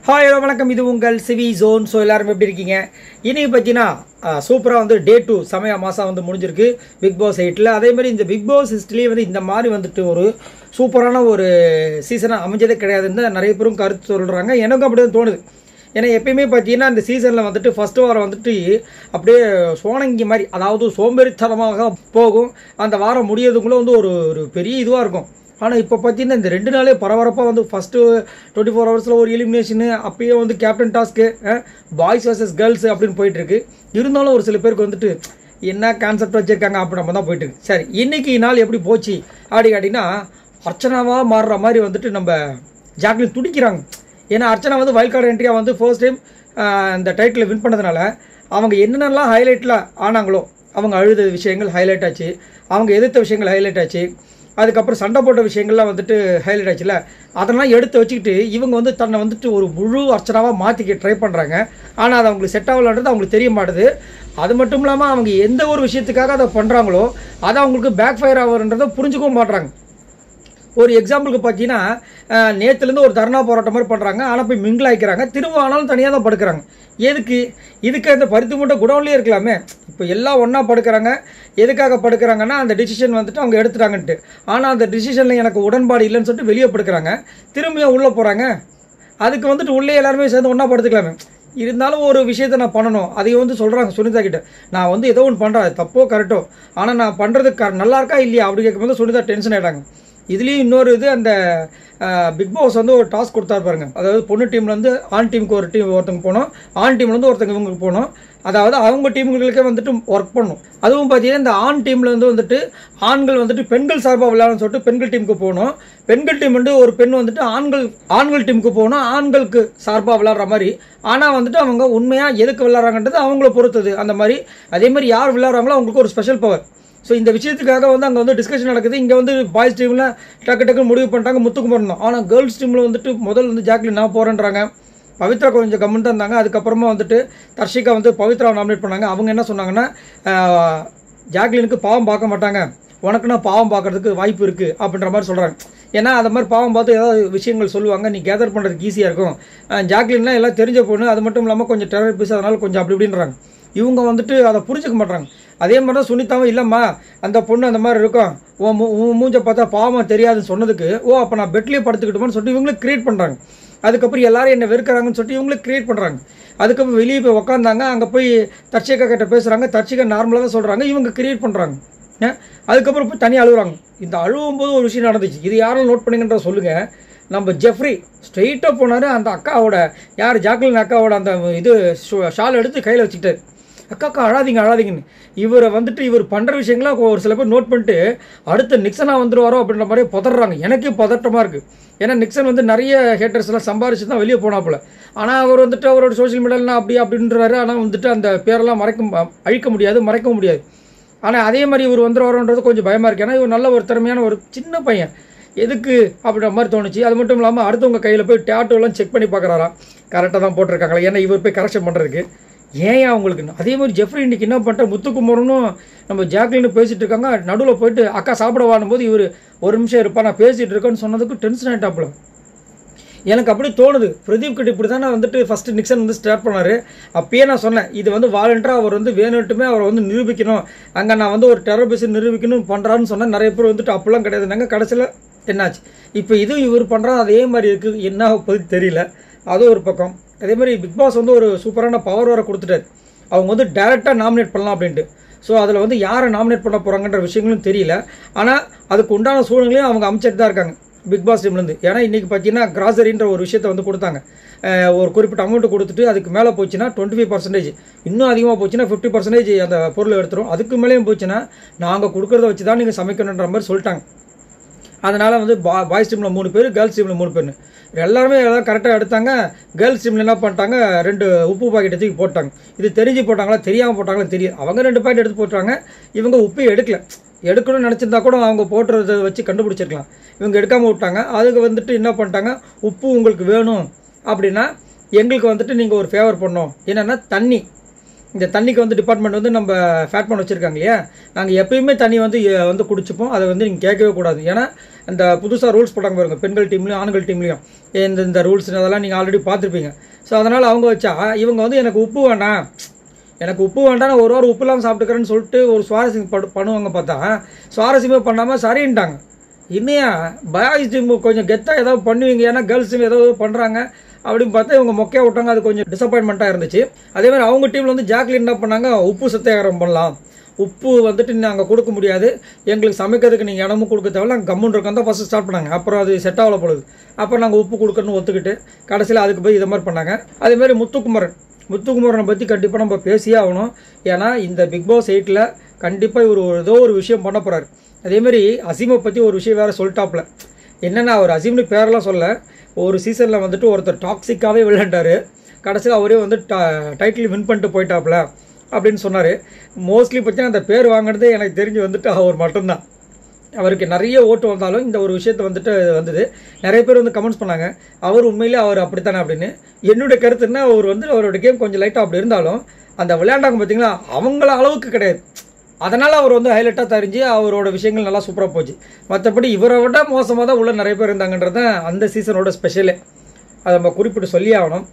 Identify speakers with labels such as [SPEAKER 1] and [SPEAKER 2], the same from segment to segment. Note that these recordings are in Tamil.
[SPEAKER 1] ஹாய் ஹலோ வணக்கம் இது உங்கள் சிவி ஜோன் ஸோ எல்லாரும் எப்படி இருக்கீங்க இன்னைக்கு பார்த்தீங்கன்னா சூப்பராக வந்து டே டூ சமய மாதம் வந்து முடிஞ்சிருக்கு பிக் பாஸ் எயிட்டில் அதே மாதிரி இந்த பிக் பாஸ் ஹிஸ்ட்ரிலேயே வந்து இந்த மாதிரி வந்துட்டு ஒரு சூப்பரான ஒரு சீசனாக அமைஞ்சதே கிடையாதுன்னு தான் நிறைய பேரும் கருத்து சொல்கிறாங்க எனக்கும் அப்படி தான் தோணுது ஏன்னா எப்பயுமே பார்த்தீங்கன்னா இந்த சீசனில் வந்துட்டு ஃபர்ஸ்ட் வாரம் வந்துட்டு அப்படியே சோனங்கி மாதிரி அதாவது சோம்பேறித்தனமாக போகும் அந்த வாரம் முடியறதுக்குள்ளே வந்து ஒரு ஒரு பெரிய இதுவாக இருக்கும் ஆனால் இப்போ பார்த்தீங்கன்னா இந்த ரெண்டு நாளே பரபரப்பாக வந்து ஃபஸ்ட்டு டுவெண்ட்டி ஃபோர் ஹவர்ஸில் ஒரு எலிமினேஷனு அப்பயே வந்து captain task boys versus girls அப்படின்னு போயிட்டுருக்கு இருந்தாலும் ஒரு சில பேருக்கு வந்துட்டு என்ன கான்செப்ட் வச்சுருக்காங்க அப்படி நம்ம தான் போயிட்டு இருக்கு சரி இன்னைக்கு நாள் எப்படி போச்சு அப்படி கேட்டிங்கன்னா அர்ச்சனாவாக மாறுற மாதிரி வந்துட்டு நம்ம ஜாக்லின் துடிக்கிறாங்க ஏன்னா அர்ச்சனா வந்து வைல்ட் கார்டு என்ட்ரியாக வந்து ஃபர்ஸ்ட் டைம் இந்த டைட்டில் வின் பண்ணதுனால அவங்க என்னென்னலாம் ஹைலைட்டில் ஆனாங்களோ அவங்க அழுத விஷயங்கள் ஹைலைட் ஆச்சு அவங்க எதிர்த்த விஷயங்கள் ஹைலைட் ஆச்சு அதுக்கப்புறம் சண்டை போட்ட விஷயங்கள்லாம் வந்துட்டு ஹைலைட் ஆச்சுல அதெல்லாம் எடுத்து வச்சுக்கிட்டு இவங்க வந்து தன்னை வந்துட்டு ஒரு முழு அர்ச்சனாவாக மாற்றிக்க ட்ரை பண்ணுறாங்க ஆனால் அது அவங்களுக்கு செட் ஆகலன்றது அவங்களுக்கு தெரிய மாட்டுது அது மட்டும் இல்லாமல் அவங்க எந்த ஒரு விஷயத்துக்காக அதை பண்ணுறாங்களோ அதை அவங்களுக்கு பேக் ஃபயர் ஆகுறன்றதை புரிஞ்சுக்கவும் மாட்றாங்க ஒரு எக்ஸாம்பிளுக்கு பார்த்தீங்கன்னா நேற்றுலேருந்து ஒரு தர்ணா போராட்டம் மாதிரி பண்ணுறாங்க ஆனால் போய் மிங்கிள் ஆகிக்கிறாங்க திரும்ப ஆனாலும் தனியாக தான் படுக்கிறாங்க எதுக்கு இதுக்கு அந்த பருத்தி மூட்டை குடவுன்லேயே இருக்கலாமே இப்போ எல்லாம் ஒன்றா படுக்கிறாங்க எதுக்காக படுக்கிறாங்கன்னா அந்த டிசிஷன் வந்துட்டு அவங்க எடுத்துட்டாங்கன்ட்டு ஆனால் அந்த டிசிஷனில் எனக்கு உடன்பாடு இல்லைன்னு சொல்லிட்டு வெளியே படுக்கிறாங்க திரும்பியும் உள்ளே போகிறாங்க அதுக்கு வந்துட்டு உள்ளே எல்லாருமே சேர்ந்து ஒன்றா படுத்துக்கலாமே இருந்தாலும் ஒரு விஷயத்த நான் பண்ணணும் அதையும் வந்து சொல்கிறாங்க சுனிதா கிட்ட நான் வந்து ஏதோ ஒன்று பண்ணுறேன் தப்போ கரெக்டோ ஆனால் நான் பண்ணுறது க நல்லா இருக்கா இல்லையா அப்படி கேட்கும்போது சுனிதா டென்ஷன் ஆகிட்டாங்க இதுலேயும் இன்னொரு இது அந்த பிக் பாஸ் வந்து ஒரு டாஸ்க் கொடுத்தாரு பாருங்க அதாவது பொண்ணு டீம்லேருந்து ஆண் டீமுக்கு ஒரு டீம் ஒருத்தங்க போனோம் ஆண் டீம்லேருந்து ஒருத்தங்க இவங்களுக்கு போனோம் அதாவது அவங்க டீமுகளுக்கே வந்துட்டு ஒர்க் பண்ணும் அதுவும் பார்த்தீங்கன்னா இந்த ஆண் டீம்லேருந்து வந்துட்டு ஆண்கள் வந்துட்டு பெண்கள் சார்பாக விளையாடணும்னு சொல்லிட்டு பெண்கள் டீமுக்கு போகணும் பெண்கள் டீம் வந்து ஒரு பெண் வந்துட்டு ஆண்கள் ஆண்கள் டீமுக்கு போகணும் ஆண்களுக்கு சார்பாக விளையாடுற மாதிரி ஆனால் வந்துட்டு அவங்க உண்மையாக எதுக்கு விளையாடுறாங்கன்றது அவங்கள பொறுத்தது அந்த மாதிரி அதே மாதிரி யார் விளையாடுறாங்களோ அவங்களுக்கு ஒரு ஸ்பெஷல் பவர் ஸோ இந்த விஷயத்துக்காக வந்து அங்கே வந்து டிஸ்கஷன் நடக்குது இங்கே வந்து பாய்ஸ் டீமில் டக்கு டக்கு முடிவு பண்ணிட்டாங்க முத்துக்குமரன் தான் ஆனால் கேர்ள்ஸ் டீமில் வந்துட்டு முதல்ல வந்து ஜாக்லின் நான் போகிறேன்றாங்க பவித்ரா கொஞ்சம் கம்மன் தான் இருந்தாங்க அதுக்கப்புறமா வந்துட்டு தர்ஷிகா வந்து பவித்ரா நாமினேட் பண்ணாங்க அவங்க என்ன சொன்னாங்கன்னா ஜாக்லினுக்கு பாவம் பார்க்க மாட்டாங்க உனக்குன்னா பாவம் பார்க்கறதுக்கு வாய்ப்பு இருக்குது அப்படின்ற மாதிரி சொல்கிறாங்க ஏன்னா அந்த மாதிரி பாவம் பார்த்து ஏதாவது விஷயங்கள் சொல்லுவாங்க நீ கேதர் பண்ணுறதுக்கு ஈஸியாக இருக்கும் ஜாக்லின்லாம் எல்லாம் தெரிஞ்ச பொண்ணு அது மட்டும் இல்லாமல் கொஞ்சம் டெரர் பீஸ் அதனால கொஞ்சம் அப்படி இப்படின்றாங்க இவங்க வந்துட்டு அதை புரிஞ்சுக்க மாட்டாங்க அதே மாதிரி தான் சுனிதாவும் இல்லைம்மா அந்த பொண்ணு அந்த மாதிரி இருக்கும் ஓ உன் மூஞ்ச பார்த்தா பாவம் தெரியாதுன்னு சொன்னதுக்கு ஓ அப்போ நான் பெட்லேயே படுத்துக்கிட்டோமான்னு சொல்லிட்டு இவங்களே கிரியேட் பண்ணுறாங்க அதுக்கப்புறம் எல்லாரும் என்ன வெறுக்கிறாங்கன்னு சொல்லிட்டு இவங்களே கிரியேட் பண்ணுறாங்க அதுக்கப்புறம் வெளியே போய் உக்காந்தாங்க அங்கே போய் தர்ச்சிகா கிட்ட பேசுகிறாங்க தர்ச்சிகா நார்மலாக தான் சொல்கிறாங்க இவங்க கிரியேட் பண்ணுறாங்க அதுக்கப்புறம் போய் தனியாக அழுகுறாங்க இந்த அழுவும் போது ஒரு விஷயம் நடந்துச்சு இது யாரும் நோட் பண்ணுங்கன்ற சொல்லுங்கள் நம்ம ஜெஃப்ரி ஸ்ட்ரெயிட்டாக போனார் அந்த அக்காவோட யார் ஜாக்லின் அக்காவோட அந்த இது ஷால் எடுத்து கையில் வச்சுக்கிட்டாரு அக்கா அக்கா அழாதீங்க அழாதீங்கன்னு இவரை வந்துட்டு இவர் பண்ணுற விஷயங்களாம் ஒரு சில பேர் நோட் பண்ணிட்டு அடுத்த நிக்சனாக வந்துருவாரோ அப்படின்ற மாதிரி பதறாங்க எனக்கே பதட்டமாக இருக்குது ஏன்னா நிக்சன் வந்து நிறைய ஹேட்டர்ஸ்லாம் சம்பாரிச்சு தான் வெளியே போனாப்புல ஆனால் அவர் வந்துட்டு அவரோட சோஷியல் மீடியாலாம் அப்படி அப்படின்றாரு ஆனால் வந்துட்டு அந்த பேரெல்லாம் மறைக்க அழிக்க முடியாது மறைக்க முடியாது ஆனால் அதே மாதிரி இவர் வந்துருவாரோன்றது கொஞ்சம் பயமாக இருக்குது ஏன்னா இவர் நல்ல ஒரு திறமையான ஒரு சின்ன பையன் எதுக்கு அப்படின்ற மாதிரி தோணுச்சு அது மட்டும் இல்லாமல் அடுத்தவங்க கையில் போய் டேட்டோலாம் செக் பண்ணி பார்க்குறாராம் கரெக்டாக தான் போட்டிருக்காங்களா ஏன்னா இவர் போய் கரெக்ஷன் பண்ணுறதுக்கு ஏன் அவங்களுக்கு அதே மாதிரி ஜெஃப்ரி இன்னைக்கு என்ன பண்ணிட்டா முத்துக்குமரனும் நம்ம ஜாக்லின்னு பேசிட்டு இருக்காங்க நடுவில் போயிட்டு அக்கா சாப்பிட போது இவர் ஒரு நிமிஷம் இருப்பா நான் பேசிகிட்டு இருக்கேன்னு சொன்னதுக்கு டென்ஷன் ஆகிட்டாப்புல எனக்கு அப்படி தோணுது பிரதீப் கிட்ட இப்படி தானே வந்துட்டு ஃபஸ்ட்டு நிக்சன் வந்து ஸ்டார்ட் பண்ணார் அப்பயே நான் சொன்னேன் இது வந்து வாலண்டராக அவர் வந்து வேணுட்டுமே அவரை வந்து நிரூபிக்கணும் அங்கே நான் வந்து ஒரு டெரர் பேசி நிரூபிக்கணும் பண்ணுறான்னு சொன்னேன் நிறைய பேர் வந்துட்டு அப்பெல்லாம் கிடையாதுனாங்க கடைசியில் என்னாச்சு இப்போ இதுவும் இவர் பண்ணுறா அதே மாதிரி இருக்குது என்ன போது தெரியல அதுவும் ஒரு பக்கம் அதே மாதிரி பிக் பாஸ் வந்து ஒரு சூப்பரான பவர் வர கொடுத்துட்டாரு அவங்க வந்து டேரெக்டாக நாமினேட் பண்ணலாம் அப்படின்ட்டு ஸோ அதில் வந்து யாரை நாமினேட் பண்ண போகிறாங்கன்ற விஷயங்களும் தெரியல ஆனால் அதுக்கு உண்டான சூழ்நிலையும் அவங்க அமைச்சிட்டு தான் இருக்காங்க பிக் பாஸ் டீம்லேருந்து ஏன்னா இன்றைக்கி பார்த்தீங்கன்னா கிராசரின்ற ஒரு விஷயத்தை வந்து கொடுத்தாங்க ஒரு குறிப்பிட்ட அமௌண்ட் கொடுத்துட்டு அதுக்கு மேலே போச்சுன்னா டுவெண்ட்டி ஃபைவ் பர்சன்டேஜ் இன்னும் அதிகமாக போச்சுன்னா ஃபிஃப்டி பர்சன்டேஜ் அந்த பொருள் எடுத்துரும் அதுக்கு மேலேயும் போச்சுன்னா நாங்கள் கொடுக்குறத வச்சு தான் நீங்கள் சமைக்கணுன்ற மாதிரி சொல்லிட்டாங்க அதனால் வந்து பா பாய்ஸ் டீமில் மூணு பேர் கேர்ள்ஸ் டீமில் மூணு பேர் எல்லாருமே எல்லாம் கரெக்டாக எடுத்தாங்க கேர்ள்ஸ் டீமில் என்ன பண்ணிட்டாங்க ரெண்டு உப்பு பாக்கெட் தூக்கி போட்டாங்க இது தெரிஞ்சு போட்டாங்களா தெரியாமல் போட்டாங்களா தெரியும் அவங்க ரெண்டு பாக்கெட் எடுத்து போட்டாங்க இவங்க உப்பே எடுக்கல எடுக்கணும்னு நினச்சிருந்தா கூட அவங்க போட்டுறத வச்சு கண்டுபிடிச்சிருக்கலாம் இவங்க எடுக்காமல் விட்டாங்க அதுக்கு வந்துட்டு என்ன பண்ணிட்டாங்க உப்பு உங்களுக்கு வேணும் அப்படின்னா எங்களுக்கு வந்துட்டு நீங்கள் ஒரு ஃபேவர் பண்ணோம் என்னென்னா தண்ணி இந்த தண்ணிக்கு வந்து டிபார்ட்மெண்ட் வந்து நம்ம ஃபேட் பண்ண வச்சுருக்காங்க இல்லையா நாங்கள் எப்பயுமே தண்ணி வந்து வந்து குடிச்சுப்போம் அதை வந்து நீங்கள் கேட்கவே கூடாது ஏன்னா இந்த புதுசாக ரூல்ஸ் போட்டாங்க பாருங்க பெண்கள் டீம்லையும் ஆண்கள் டீம்லையும் இந்த இந்த ரூல்ஸ் அதெல்லாம் நீங்கள் ஆல்ரெடி பார்த்துருப்பீங்க ஸோ அதனால் அவங்க வச்சா இவங்க வந்து எனக்கு உப்பு வேண்டாம் எனக்கு உப்பு வேண்டாம் நான் ஒரு வாரம் உப்பு இல்லாமல் சாப்பிட்டுக்கிறேன்னு சொல்லிட்டு ஒரு சுவாரஸ்யம் படு பண்ணுவாங்க பார்த்தா சுவாரஸ்யமே பண்ணாமல் சரின்ட்டாங்க இன்னையா பாய்ஸ் டீம் கொஞ்சம் கெத்தாக ஏதாவது பண்ணுவீங்க ஏன்னா கேர்ள்ஸ் டீம் ஏதோ பண்ணுறாங்க அப்படின்னு பார்த்தா இவங்க மொக்கையா விட்டாங்க அது கொஞ்சம் டிசப்பாயின்மெண்ட்டாக இருந்துச்சு அதே மாதிரி அவங்க டீமில் வந்து ஜாக்லின் என்ன பண்ணாங்க உப்பு சத்தியாகிரம் பண்ணலாம் உப்பு வந்துட்டு நாங்கள் கொடுக்க முடியாது எங்களுக்கு சமைக்கிறதுக்கு நீங்கள் இடமும் கொடுக்க தேவையில்ல நாங்கள் கம்முன் இருக்கோம் தான் ஃபஸ்ட்டு ஸ்டார்ட் பண்ணாங்க அப்புறம் அது செட் ஆகல பொழுது அப்புறம் நாங்கள் உப்பு கொடுக்கணும்னு ஒத்துக்கிட்டு கடைசியில் அதுக்கு போய் இதை மாதிரி பண்ணாங்க அதே மாதிரி முத்துக்குமரன் முத்துக்குமரனை பற்றி கண்டிப்பாக நம்ம பேசியே ஆகணும் ஏன்னா இந்த பிக் பாஸ் எயிட்டில் கண்டிப்பாக இவர் ஒரு ஏதோ ஒரு விஷயம் பண்ண போகிறாரு அதேமாரி அசீமை பற்றி ஒரு விஷயம் வேறு சொல்லிட்டாப்ல என்னென்னா அவர் அசீம்னு பேரெல்லாம் சொல்ல ஒரு சீசனில் வந்துட்டு ஒருத்தர் டாக்ஸிக்காகவே விளையாண்டாரு கடைசியில் அவரே வந்து டைட்டில் வின் பண்ணிட்டு போயிட்டாப்ல அப்படின்னு சொன்னார் மோஸ்ட்லி பார்த்தீங்கன்னா அந்த பேர் வாங்கினதே எனக்கு தெரிஞ்சு வந்துட்டு அவர் மட்டும்தான் அவருக்கு நிறைய ஓட்டு வந்தாலும் இந்த ஒரு விஷயத்த வந்துட்டு வந்தது நிறைய பேர் வந்து கமெண்ட்ஸ் பண்ணாங்க அவர் உண்மையிலே அவர் அப்படித்தானே அப்படின்னு என்னுடைய கருத்துன்னா அவர் வந்து அவரோட கேம் கொஞ்சம் லைட்டாக அப்படி இருந்தாலும் அந்த விளையாண்டாங்க பார்த்தீங்களா அவங்கள அளவுக்கு கிடையாது அதனால் அவர் வந்து ஹைலைட்டாக தெரிஞ்சு அவரோட விஷயங்கள் நல்லா சூப்பராக போச்சு மற்றபடி இவரை விட மோசமாக தான் உள்ள நிறைய பேர் இருந்தாங்கன்றது தான் அந்த சீசனோட ஸ்பெஷலே அதை நம்ம குறிப்பிட்டு சொல்லி ஆகணும்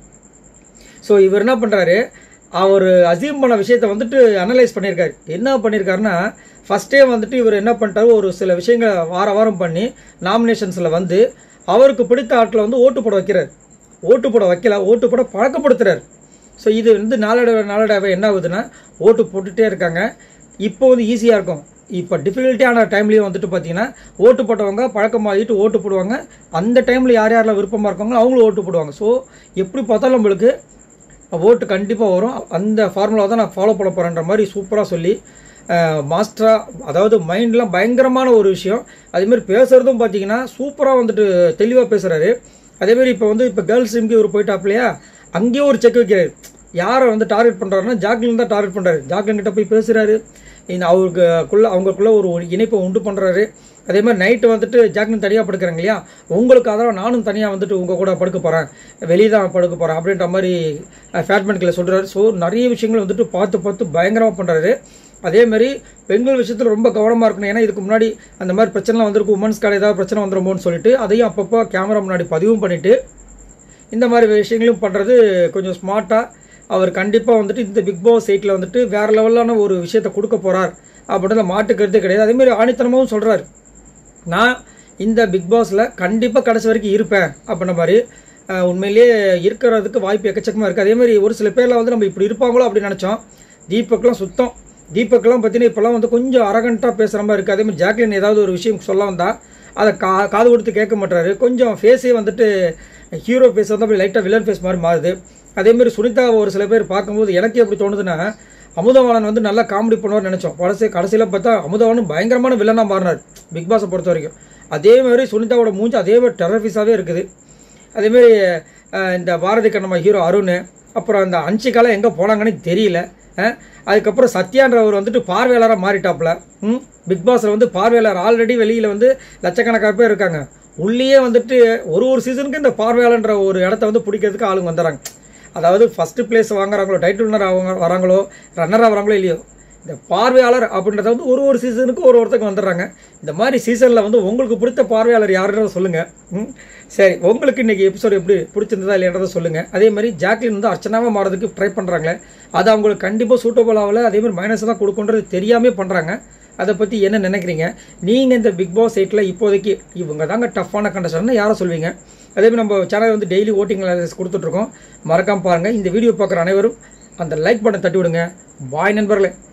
[SPEAKER 1] ஸோ இவர் என்ன பண்ணுறாரு அவர் அசீம் பண்ண விஷயத்தை வந்துட்டு அனலைஸ் பண்ணியிருக்காரு என்ன பண்ணியிருக்காருன்னா ஃபஸ்ட்டே வந்துட்டு இவர் என்ன பண்ணிட்டாரு ஒரு சில விஷயங்களை வார வாரம் பண்ணி நாமினேஷன்ஸில் வந்து அவருக்கு பிடித்த ஆட்களை வந்து ஓட்டு போட வைக்கிறார் ஓட்டு போட வைக்கல ஓட்டு போட பழக்கப்படுத்துறாரு ஸோ இது வந்து நாளடைவு நாளடைவு என்ன ஆகுதுன்னா ஓட்டு போட்டுகிட்டே இருக்காங்க இப்போ வந்து ஈஸியாக இருக்கும் இப்போ டிஃபிகல்ட்டியான டைம்லேயும் வந்துட்டு பார்த்தீங்கன்னா ஓட்டு போட்டவங்க பழக்கமாகிட்டு ஓட்டு போடுவாங்க அந்த டைமில் யார் யாரெல்லாம் விருப்பமாக இருக்காங்களோ அவங்களும் ஓட்டு போடுவாங்க ஸோ எப்படி பார்த்தாலும் நம்மளுக்கு ஓட்டு கண்டிப்பாக வரும் அந்த ஃபார்முலா தான் நான் ஃபாலோ பண்ண போகிறேன்ற மாதிரி சூப்பராக சொல்லி மாஸ்டராக அதாவது மைண்ட்லாம் பயங்கரமான ஒரு விஷயம் அதேமாரி பேசுகிறதும் பார்த்தீங்கன்னா சூப்பராக வந்துட்டு தெளிவாக பேசுகிறாரு அதேமாரி இப்போ வந்து இப்போ கேர்ள்ஸ் டீமுக்கு இவர் போயிட்டாப்லையா அங்கேயும் ஒரு செக் வைக்கிறாரு யாரை வந்து டார்கெட் பண்ணுறாருன்னா ஜாக்லின் தான் டார்கெட் பண்ணுறாரு ஜாக்லின் கிட்ட போய் பேசுகிறாரு இந்த அவருக்குள்ள அவங்களுக்குள்ள ஒரு ஒரு இணைப்பை உண்டு பண்ணுறாரு அதே மாதிரி நைட்டு வந்துட்டு ஜாக்லின் தனியாக படுக்கிறாங்க இல்லையா உங்களுக்கு அதெல்லாம் நானும் தனியாக வந்துட்டு உங்கள் கூட படுக்க போகிறேன் வெளியே தான் படுக்க போகிறேன் அப்படின்ற மாதிரி ஃபேட்மெண்ட்கில் சொல்கிறாரு ஸோ நிறைய விஷயங்கள் வந்துட்டு பார்த்து பார்த்து பயங்கரமாக பண்ணுறாரு அதே மாதிரி பெண்கள் விஷயத்தில் ரொம்ப கவனமாக இருக்கணும் ஏன்னா இதுக்கு முன்னாடி அந்த மாதிரி பிரச்சனைலாம் வந்திருக்கு உமன்ஸ் கார்டு ஏதாவது பிரச்சனை வந்துருமோன்னு சொல்லிட்டு அதையும் அப்பப்போ கேமரா முன்னாடி பதிவும் பண்ணிவிட்டு இந்த மாதிரி விஷயங்களும் பண்ணுறது கொஞ்சம் ஸ்மார்ட்டாக அவர் கண்டிப்பாக வந்துட்டு இந்த பிக் பாஸ் எயிட்டில் வந்துட்டு வேறு லெவலான ஒரு விஷயத்த கொடுக்க போகிறார் அப்படின்றத மாட்டுக்கிறதே கிடையாது அதேமாதிரி ஆணித்தனமாகவும் சொல்கிறார் நான் இந்த பிக் பாஸில் கண்டிப்பாக கடைசி வரைக்கும் இருப்பேன் அப்படின்ற மாதிரி அஹ், உண்மையிலேயே இருக்கிறதுக்கு வாய்ப்பு எக்கச்சக்கமாக இருக்குது அதே மாதிரி ஒரு சில பேர்லாம் வந்து நம்ம இப்படி இருப்பாங்களோ அப்படின்னு நினச்சோம் தீபக்லாம் சுத்தம் தீபக்லாம் பார்த்தீங்கன்னா இப்போலாம் வந்து கொஞ்சம் அரகண்ட்டாக பேசுகிற மாதிரி இருக்குது அதே மாதிரி ஜாக்லின் ஏதாவது ஒரு விஷயம் சொல்ல வந்தால் அதை கா காது கொடுத்து கேட்க மாட்டாரு கொஞ்சம் ஃபேஸே வந்துட்டு ஹீரோ ஃபேஸ் வந்து அப்படி லைட்டாக வில்லன் ஃபேஸ் மாதிரி மாறுது அதேமாரி சுனிதா ஒரு சில பேர் பார்க்கும்போது எனக்கு எப்படி தோணுதுன்னா அமுதவாணன் வந்து நல்லா காமெடி பண்ணுவார்னு நினச்சோம் கடைசி கடைசியில் பார்த்தா அமுதவாணன் பயங்கரமான வில்லனாக மாறினார் பிக் பாஸை பொறுத்த வரைக்கும் அதே மாதிரி சுனிதாவோட மூஞ்சி அதே மாதிரி டெரர் ஃபீஸாகவே இருக்குது அதேமாரி அஹ், இந்த பாரதி கண்ணம்மா ஹீரோ அருண் அப்புறம் அந்த அன்சிகாலாம் எங்கே போனாங்கன்னு தெரியல அஹ், அதுக்கப்புறம் சத்யான்றவர் வந்துட்டு பார்வையாளராக மாறிட்டாப்புல ம் பிக் பாஸில் வந்து பார்வையாளர் ஆல்ரெடி வெளியில் வந்து லட்சக்கணக்கான பேர் இருக்காங்க உள்ளேயே வந்துட்டு ஒரு ஒரு சீசனுக்கு இந்த பார்வையாளன்ற ஒரு இடத்த வந்து பிடிக்கிறதுக்கு ஆளுங்க வந்துடுறாங்க அதாவது ஃபஸ்ட்டு பிளேஸ் வாங்குறாங்களோ டைட்டில் வின்னர் அவங்க வராங்களோ ரன்னர் ஆகிறாங்களோ இல்லையோ இந்த பார்வையாளர் அப்படின்றத வந்து ஒரு ஒரு சீசனுக்கு ஒரு ஒருத்தருக்கு வந்துடுறாங்க இந்த மாதிரி சீசனில் வந்து உங்களுக்கு பிடித்த பார்வையாளர் யாருன்றத சொல்லுங்கள் ம் சரி உங்களுக்கு இன்னைக்கு எபிசோட் எப்படி பிடிச்சிருந்ததா இல்லைன்றதை சொல்லுங்கள் அதே மாதிரி ஜாக்லின் வந்து அர்ச்சனாவாக மாறதுக்கு ட்ரை பண்ணுறாங்களே அது அவங்களுக்கு கண்டிப்பாக சூட்டபுள் ஆகல அதே மாதிரி மைனஸ் தான் கொடுக்குன்றது தெரியாமே பண்ணுறாங்க அதை பற்றி என்ன நினைக்கிறீங்க நீங்கள் இந்த பிக் பாஸ் எயிட்டில் இப்போதைக்கு இவங்க தாங்க டஃப்பான கண்டஸ்டன்ட்னு யாரை சொல்வீங்க அதே மாதிரி நம்ம சேனல் வந்து டெய்லி ஓட்டிங் கொடுத்துட்ருக்கோம் மறக்காம பாருங்கள் இந்த வீடியோ பார்க்குற அனைவரும் அந்த லைக் பட்டன் தட்டி விடுங்க பாய் நண்பர்களே